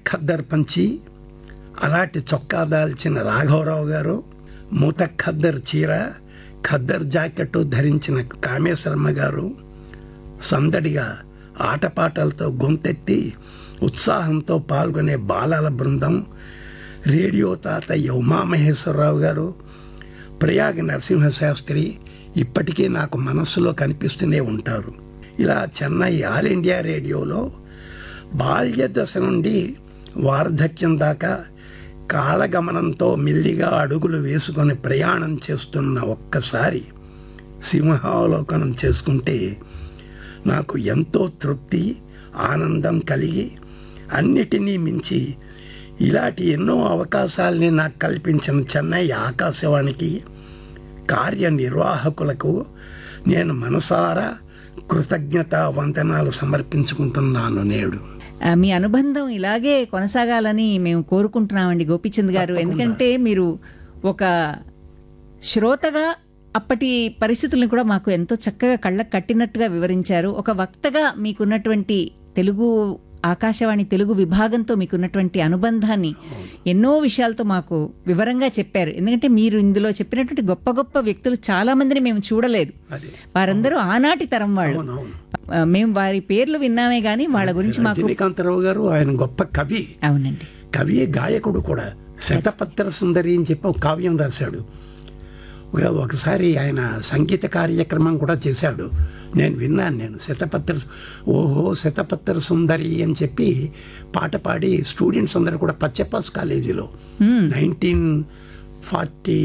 ఖద్దర్ పంచి అలాంటి చొక్కా దాల్చిన రాఘవరావు గారు మూత ఖద్దర్ చీర ఖద్దర్ జాకెట్ ధరించిన కామేశ్వరమ్మ గారు సందడిగా ఆటపాటలతో గొంతెత్తి ఉత్సాహంతో పాల్గొనే బాలల బృందం రేడియో తాతయ్య ఉమామహేశ్వరరావు గారు ప్రయాగ నరసింహశాస్త్రి ఇప్పటికీ నాకు మనస్సులో కనిపిస్తూనే ఉంటారు ఇలా చెన్నై ఆల్ ఇండియా రేడియోలో బాల్య దశ నుండి వార్ధక్యం దాకా కాలగమనంతో మెల్లిగా అడుగులు వేసుకొని ప్రయాణం చేస్తున్న ఒక్కసారి సింహావలోకనం చేసుకుంటే నాకు ఎంతో తృప్తి ఆనందం కలిగి అన్నిటినీ మించి ఇలాంటి ఎన్నో అవకాశాలని నాకు కల్పించిన చెన్నై ఆకాశవాణికి కార్యనిర్వాహకులకు నేను మనసారా కృతజ్ఞత వందనాలు సమర్పించుకుంటున్నాను నేడు ఆ, మీ అనుబంధం ఇలాగే కొనసాగాలని మేము కోరుకుంటున్నామండి గోపిచంద్ గారు ఎందుకంటే మీరు ఒక శ్రోతగా అప్పటి పరిస్థితులను కూడా మాకు ఎంతో చక్కగా కళ్ళకు కట్టినట్టుగా వివరించారు ఒక వక్తగా మీకున్నటువంటి తెలుగు ఆకాశవాణి తెలుగు విభాగంతో మీకున్నటువంటి అనుబంధాన్ని ఎన్నో విషయాలతో మాకు వివరంగా చెప్పారు ఎందుకంటే మీరు ఇందులో చెప్పినటువంటి గొప్ప గొప్ప వ్యక్తులు చాలా మందిని మేము చూడలేదు అదే వారందరూ ఆనాటి తరం వాళ్ళు అవునవును ఆ, మేము వారి పేర్లు విన్నామే గానీ వాళ్ళ గురించి మాకు రజనీకాంతరావు గారు ఆయన గొప్ప కవి అవునండి కవి గాయకుడు కూడా శతపత్ర సుందరి అని చెప్పి ఒక కావ్యం రాశాడు ఒక- ఒకసారి ఆయన సంగీత కార్యక్రమం కూడా చేశాడు నేను విన్నాను నేను శతపత్ర ఓహో శతపత్ర సుందరి అని చెప్పి పాట పాడి స్టూడెంట్స్ అందరూ కూడా పచ్చపాస్ కాలేజీలో నైన్టీన్ ఫార్టీ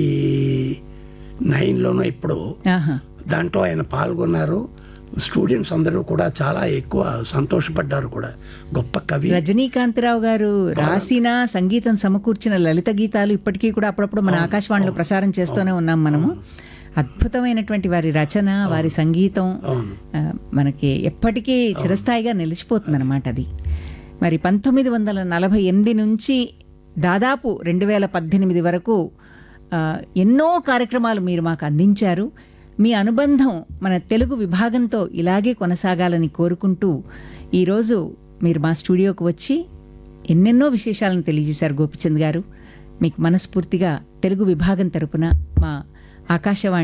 నైన్లోనో ఇప్పుడు ఆహా దాంట్లో ఆయన పాల్గొన్నారు స్టూడెంట్స్ అందరూ కూడా చాలా ఎక్కువ సంతోషపడ్డారు కూడా గొప్ప కవి రజనీకాంతరావు గారు రాసిన సంగీతం సమకూర్చిన లలిత గీతాలు ఇప్పటికీ కూడా అప్పుడప్పుడు మన ఆకాశవాణిలో ప్రసారం చేస్తూనే ఉన్నాం మనము అద్భుతమైనటువంటి వారి రచన వారి సంగీతం అవును ఆ, మనకి ఎప్పటికీ చిరస్థాయిగా నిలిచిపోతుంది అనమాట అది మరి పంతొమ్మిది వందల నలభై ఎనిమిది నుంచి దాదాపు రెండు వేల పద్దెనిమిది వరకు ఆ, ఎన్నో కార్యక్రమాలు మీరు మాకు అందించారు మీ అనుబంధం మన తెలుగు విభాగంతో ఇలాగే కొనసాగాలని కోరుకుంటూ ఈరోజు మీరు మా స్టూడియోకి వచ్చి ఎన్నెన్నో విశేషాలను తెలియజేశారు గోపిచంద్ గారు మీకు మనస్ఫూర్తిగా తెలుగు విభాగం తరపున మా ఆకాశవాణి